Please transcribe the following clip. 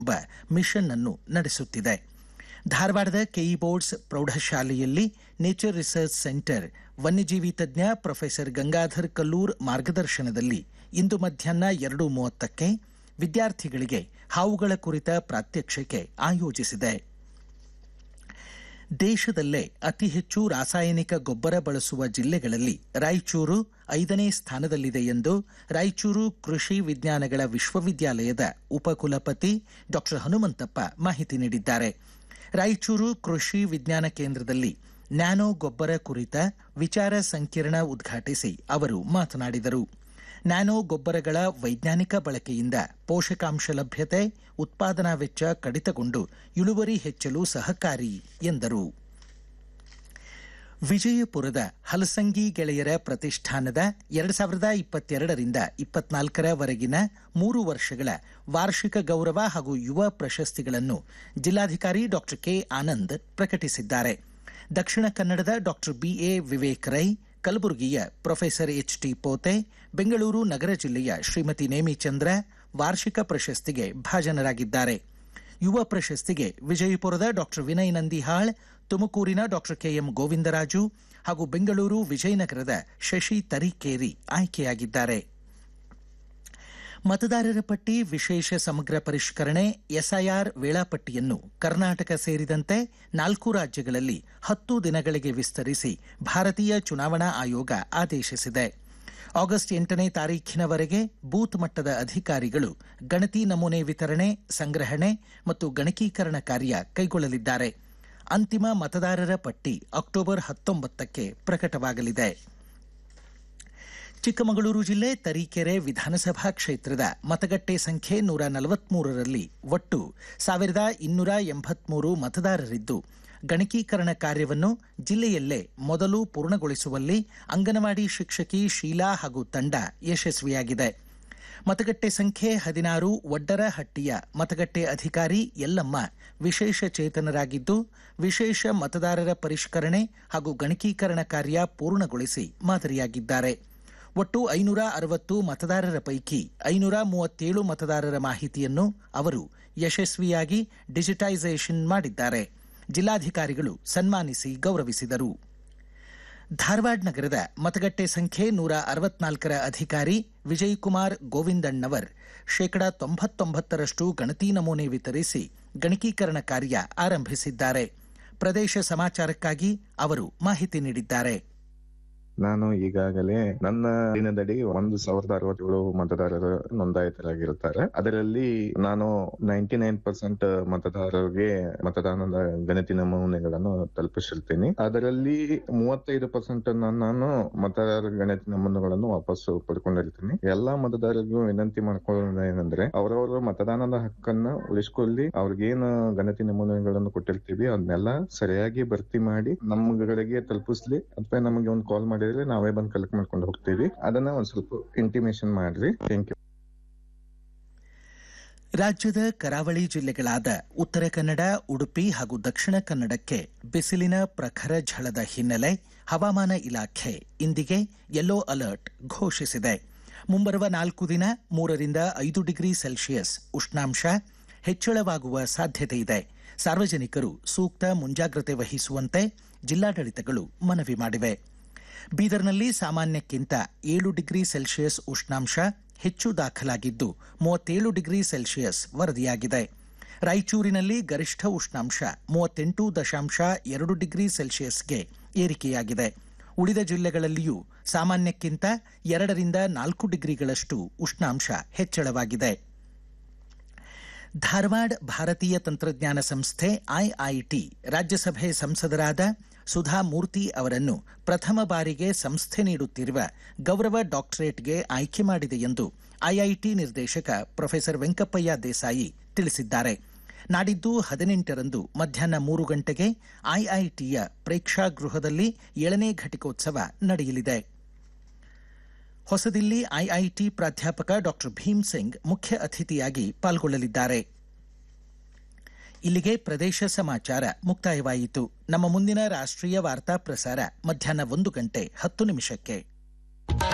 ಎಂಬ ಮಿಷನ್ ಅನ್ನು ನಡೆಸುತ್ತಿದೆ ಧಾರವಾಡದ ಕೆಇ ಬೋರ್ಡ್ಸ್ ಪ್ರೌಢಶಾಲೆಯಲ್ಲಿ ನೇಚರ್ ರಿಸರ್ಚ್ ಸೆಂಟರ್ ವನ್ಯಜೀವಿ ತಜ್ಞ ಪ್ರೊಫೆಸರ್ ಗಂಗಾಧರ್ ಕಲ್ಲೂರ್ ಮಾರ್ಗದರ್ಶನದಲ್ಲಿ ಇಂದು ಮಧ್ಯಾಹ್ನ ಎರಡು ಮೂವತ್ತಕ್ಕೆ ವಿದ್ಯಾರ್ಥಿಗಳಿಗೆ ಹಾವುಗಳ ಕುರಿತ ಪ್ರಾತ್ಯಕ್ಷಿಕೆ ಆಯೋಜಿಸಿದೆ ದೇಶದಲ್ಲೇ ಅತಿ ಹೆಚ್ಚು ರಾಸಾಯನಿಕ ಗೊಬ್ಬರ ಬಳಸುವ ಜಿಲ್ಲೆಗಳಲ್ಲಿ ರಾಯಚೂರು ಐದನೇ ಸ್ಥಾನದಲ್ಲಿದೆ ಎಂದು ರಾಯಚೂರು ಕೃಷಿ ವಿಜ್ಞಾನಗಳ ವಿಶ್ವವಿದ್ಯಾಲಯದ ಉಪಕುಲಪತಿ ಡಾಕ್ಟರ್ ಹನುಮಂತಪ್ಪ ಮಾಹಿತಿ ನೀಡಿದ್ದಾರೆ ರಾಯಚೂರು ಕೃಷಿ ವಿಜ್ಞಾನ ಕೇಂದ್ರದಲ್ಲಿ ನ್ಯಾನೋ ಗೊಬ್ಬರ ಕುರಿತ ವಿಚಾರ ಸಂಕಿರಣ ಉದ್ಘಾಟಿಸಿ ಅವರು ಮಾತನಾಡಿದರು ನ್ಯಾನೋ ಗೊಬ್ಬರಗಳ ವೈಜ್ಞಾನಿಕ ಬಳಕೆಯಿಂದ ಪೋಷಕಾಂಶ ಲಭ್ಯತೆ ಉತ್ಪಾದನಾ ವೆಚ್ಚ ಕಡಿತಗೊಂಡು ಇಳುವರಿ ಹೆಚ್ಚಲು ಸಹಕಾರಿ ಎಂದರು ವಿಜಯಪುರದ ಹಲಸಂಗಿ ಗೆಳೆಯರ ಪ್ರತಿಷ್ಠಾನದ ಎರಡು ಸಾವಿರದ ಇಪ್ಪತ್ತೆರಡರಿಂದ ಇಪ್ಪತ್ನಾಲ್ಕರವರೆಗಿನ ಮೂರು ವರ್ಷಗಳ ವಾರ್ಷಿಕ ಗೌರವ ಹಾಗೂ ಯುವ ಪ್ರಶಸ್ತಿಗಳನ್ನು ಜಿಲ್ಲಾಧಿಕಾರಿ ಡಾಕ್ಟರ್ ಕೆ ಆನಂದ್ ಪ್ರಕಟಿಸಿದ್ದಾರೆ ದಕ್ಷಿಣ ಕನ್ನಡದ ಡಾಕ್ಟರ್ ಬಿಎ ವಿವೇಕ್ ರೈ ಕಲಬುರಗಿಯ professor H T Pote Bengaluru ನಗರ ಜಿಲ್ಲೆಯ ಶ್ರೀಮತಿ ನೇಮಿಚಂದ್ರ ವಾರ್ಷಿಕ ಪ್ರಶಸ್ತಿಗೆ ಭಾಜನರಾಗಿದ್ದಾರೆ ಯುವ ಪ್ರಶಸ್ತಿಗೆ ವಿಜಯಪುರದ ಡಾಕ್ಟರ್ ವಿನಯ್ ನಂದಿಹಾಳ್ ತುಮಕೂರಿನ ಡಾಕ್ಟರ್ ಕೆಎಂ ಗೋವಿಂದರಾಜು ಹಾಗೂ ಬೆಂಗಳೂರು ವಿಜಯನಗರದ ಶಶಿ ತರೀಕೇರಿ ಆಯ್ಕೆಯಾಗಿದ್ದಾರೆ ಮತದಾರರ ಪಟ್ಟಿ ವಿಶೇಷ ಸಮಗ್ರ ಪರಿಷ್ಕರಣೆ ಎಸ್ಐಆರ್ ವೇಳಾಪಟ್ಟಿಯನ್ನು ಕರ್ನಾಟಕ ಸೇರಿದಂತೆ ನಾಲ್ಕು ರಾಜ್ಯಗಳಲ್ಲಿ ಹತ್ತು ದಿನಗಳಿಗೆ ವಿಸ್ತರಿಸಿ ಭಾರತೀಯ ಚುನಾವಣಾ ಆಯೋಗ ಆದೇಶಿಸಿದೆ ಆಗಸ್ಟ್ ಎಂಟನೇ ತಾರೀಖಿನವರೆಗೆ ಬೂತ್ ಮಟ್ಟದ ಅಧಿಕಾರಿಗಳು ಗಣತಿ ನಮೂನೆ ವಿತರಣೆ ಸಂಗ್ರಹಣೆ ಮತ್ತು ಗಣಕೀಕರಣ ಕಾರ್ಯ ಕೈಗೊಳ್ಳಲಿದ್ದಾರೆ ಅಂತಿಮ ಮತದಾರರ ಪಟ್ಟಿ ಅಕ್ಟೋಬರ್ ಹತ್ತೊಂಬತ್ತಕ್ಕೆ ಪ್ರಕಟವಾಗಲಿದೆ ಚಿಕ್ಕಮಗಳೂರು ಜಿಲ್ಲೆ ತರೀಕೆರೆ ವಿಧಾನಸಭಾ ಕ್ಷೇತ್ರದ ಮತಗಟ್ಟೆ ಸಂಖ್ಯೆ ನೂರ ನಲವತ್ಮೂರರಲ್ಲಿ ಒಟ್ಟು ಸಾವಿರದ ಇನ್ನೂರ ಎಂಬತ್ಮೂರು ಮತದಾರರಿದ್ದು ಗಣಕೀಕರಣ ಕಾರ್ಯವನ್ನು ಜಿಲ್ಲೆಯಲ್ಲೇ ಮೊದಲು ಪೂರ್ಣಗೊಳಿಸುವಲ್ಲಿ ಅಂಗನವಾಡಿ ಶಿಕ್ಷಕಿ ಶೀಲಾ ಹಾಗೂ ತಂಡ ಯಶಸ್ವಿಯಾಗಿದೆ ಮತಗಟ್ಟೆ ಸಂಖ್ಯೆ ಹದಿನಾರು ಒಡ್ಡರಹಟ್ಟಿಯ ಮತಗಟ್ಟೆ ಅಧಿಕಾರಿ ಯಲ್ಲಮ್ಮ ವಿಶೇಷ ಚೇತನರಾಗಿದ್ದು ವಿಶೇಷ ಮತದಾರರ ಪರಿಷ್ಕರಣೆ ಹಾಗೂ ಗಣಕೀಕರಣ ಕಾರ್ಯ ಪೂರ್ಣಗೊಳಿಸಿ ಮಾದರಿಯಾಗಿದ್ದಾರೆ ಒಟ್ಟು ಐನೂರ ಅರವತ್ತು ಮತದಾರರ ಪೈಕಿ ಐನೂರ ಮೂವತ್ತೇಳು ಮತದಾರರ ಮಾಹಿತಿಯನ್ನು ಅವರು ಯಶಸ್ವಿಯಾಗಿ ಡಿಜಿಟೈಸೇಷನ್ ಮಾಡಿದ್ದಾರೆ ಜಿಲ್ಲಾಧಿಕಾರಿಗಳು ಸನ್ಮಾನಿಸಿ ಗೌರವಿಸಿದರು ಧಾರವಾಡ ನಗರದ ಮತಗಟ್ಟೆ ಸಂಖ್ಯೆ ನೂರ ಅರವತ್ನಾಲ್ಕರ ಅಧಿಕಾರಿ ವಿಜಯಕುಮಾರ್ ಗೋವಿಂದಣ್ಣವರ್ ಶೇಕಡಾ ತೊಂಬತ್ತೊಂಬತ್ತರಷ್ಟು ಗಣತಿ ನಮೂನೆ ವಿತರಿಸಿ ಗಣಕೀಕರಣ ಕಾರ್ಯ ಆರಂಭಿಸಿದ್ದಾರೆ ಪ್ರದೇಶ ಸಮಾಚಾರಕ್ಕಾಗಿ ಅವರು ಮಾಹಿತಿ ನೀಡಿದ್ದಾರೆ ನಾನು ಈಗಾಗಲೇ ನನ್ನ ದಿನದಡಿ ಒಂದು ಸಾವಿರದ ಅರವತ್ತೇಳು ಮತದಾರರು ನೋಂದಾಯಿತರಾಗಿರುತ್ತಾರೆ ಅದರಲ್ಲಿ ನಾನು ನೈಂಟಿ ನೈನ್ ಪರ್ಸೆಂಟ್ ಮತದಾರರಿಗೆ ಮತದಾನದ ಗಣತಿ ನಮೂನೆಗಳನ್ನು ತಲುಪಿಸಿರ್ತೀನಿ ಅದರಲ್ಲಿ ಮೂವತ್ತೈದು ಪರ್ಸೆಂಟ್ ನಾನು ಮತದಾರರ ಗಣತಿ ನಮೂನೆಗಳನ್ನು ವಾಪಸ್ಸು ಪಡ್ಕೊಂಡಿರ್ತೀನಿ ಎಲ್ಲಾ ಮತದಾರರಿಗೂ ವಿನಂತಿ ಮಾಡ್ಕೊಳ್ಳೋದು ಏನಂದ್ರೆ ಅವರವರ ಮತದಾನದ ಹಕ್ಕನ್ನ ಉಳಿಸ್ಕೊಳ್ಳಿ ಅವ್ರಿಗೇನು ಗಣತಿ ನಮೂನೆಗಳನ್ನು ಕೊಟ್ಟಿರ್ತೀವಿ ಅದನ್ನೆಲ್ಲ ಸರಿಯಾಗಿ ಭರ್ತಿ ಮಾಡಿ ನಮ್ಗಳಿಗೆ ತಲುಪಿಸ್ಲಿ ಅಥವಾ ನಮಗೆ ಒಂದು ಕಾಲ್ ಮಾಡಿದ್ರೆ ನಾವೇ ಬಂದು ಕಲೆಕ್ಟ್ ಮಾಡ್ಕೊಂಡು ಹೋಗ್ತೀವಿ ಅದನ್ನ ಒಂದ್ ಸ್ವಲ್ಪ ಇಂಟಿಮೇಷನ್ ಮಾಡ್ರಿ ಥ್ಯಾಂಕ್ ಯು ರಾಜ್ಯದ ಕರಾವಳಿ ಜಿಲ್ಲೆಗಳಾದ ಉತ್ತರ ಕನ್ನಡ ಉಡುಪಿ ಹಾಗೂ ದಕ್ಷಿಣ ಕನ್ನಡಕ್ಕೆ ಬಿಸಿಲಿನ ಪ್ರಖರ ಝಳದ ಹಿನ್ನೆಲೆ ಹವಾಮಾನ ಇಲಾಖೆ ಇಂದಿಗೆ ಯೆಲ್ಲೋ ಅಲರ್ಟ್ ಘೋಷಿಸಿದೆ ಮುಂಬರುವ ನಾಲ್ಕು ದಿನ ಮೂರರಿಂದ ಐದು ಡಿಗ್ರಿ ಸೆಲ್ಸಿಯಸ್ ಉಷ್ಣಾಂಶ ಹೆಚ್ಚಳವಾಗುವ ಸಾಧ್ಯತೆ ಇದೆ ಸಾರ್ವಜನಿಕರು ಸೂಕ್ತ ಮುಂಜಾಗ್ರತೆ ವಹಿಸುವಂತೆ ಜಿಲ್ಲಾಡಳಿತಗಳು ಮನವಿ ಮಾಡಿವೆ ಬೀದರ್ನಲ್ಲಿ ಸಾಮಾನ್ಯಕ್ಕಿಂತ ಏಳು ಡಿಗ್ರಿ ಸೆಲ್ಸಿಯಸ್ ಉಷ್ಣಾಂಶ ಹೆಚ್ಚು ದಾಖಲಾಗಿದ್ದು ಮೂವತ್ತೇಳು ಡಿಗ್ರಿ ಸೆಲ್ಸಿಯಸ್ ವರದಿಯಾಗಿದೆ ರಾಯಚೂರಿನಲ್ಲಿ ಗರಿಷ್ಠ ಉಷ್ಣಾಂಶ ಮೂವತ್ತೆಂಟು ದಶಾಂಶ ಎರಡು ಡಿಗ್ರಿ ಸೆಲ್ಸಿಯಸ್ಗೆ ಏರಿಕೆಯಾಗಿದೆ ಉಳಿದ ಜಿಲ್ಲೆಗಳಲ್ಲಿಯೂ ಸಾಮಾನ್ಯಕ್ಕಿಂತ ಎರಡರಿಂದ ನಾಲ್ಕು ಡಿಗ್ರಿಗಳಷ್ಟು ಉಷ್ಣಾಂಶ ಹೆಚ್ಚಳವಾಗಿದೆ ಧಾರವಾಡ ಭಾರತೀಯ ತಂತ್ರಜ್ಞಾನ ಸಂಸ್ಥೆ ಐಐಟಿ ರಾಜ್ಯಸಭೆ ಸಂಸದರಾದ ಸುಧಾ ಮೂರ್ತಿ ಅವರನ್ನು ಪ್ರಥಮ ಬಾರಿಗೆ ಸಂಸ್ಥೆ ನೀಡುತ್ತಿರುವ ಗೌರವ ಡಾಕ್ಟರೇಟ್ಗೆ ಆಯ್ಕೆ ಮಾಡಿದೆ ಎಂದು ಐಐಟಿ ನಿರ್ದೇಶಕ ಪ್ರೊಫೆಸರ್ ವೆಂಕಪ್ಪಯ್ಯ ದೇಸಾಯಿ ತಿಳಿಸಿದ್ದಾರೆ ನಾಡಿದ್ದು ಹದಿನೆಂಟರಂದು ಮಧ್ಯಾಹ್ನ ಮೂರು ಗಂಟೆಗೆ ಐಐಟಿಯ ಪ್ರೇಕ್ಷಾಗೃಹದಲ್ಲಿ ಏಳನೇ ಘಟಿಕೋತ್ಸವ ನಡೆಯಲಿದೆ ಹೊಸದಿಲ್ಲಿ ಐಐಟಿ ಪ್ರಾಧ್ಯಾಪಕ ಡಾಕ್ಟರ್ ಭೀಮ್ ಸಿಂಗ್ ಮುಖ್ಯ ಅತಿಥಿಯಾಗಿ ಪಾಲ್ಗೊಳ್ಳಲಿದ್ದಾರೆ ಇಲ್ಲಿಗೆ ಪ್ರದೇಶ ಸಮಾಚಾರ ಮುಕ್ತಾಯವಾಯಿತು ನಮ್ಮ ಮುಂದಿನ ರಾಷ್ಟ್ರೀಯ ವಾರ್ತಾ ಪ್ರಸಾರ ಮಧ್ಯಾಹ್ನ ಒಂದು ಗಂಟೆ ಹತ್ತು ನಿಮಿಷಕ್ಕೆ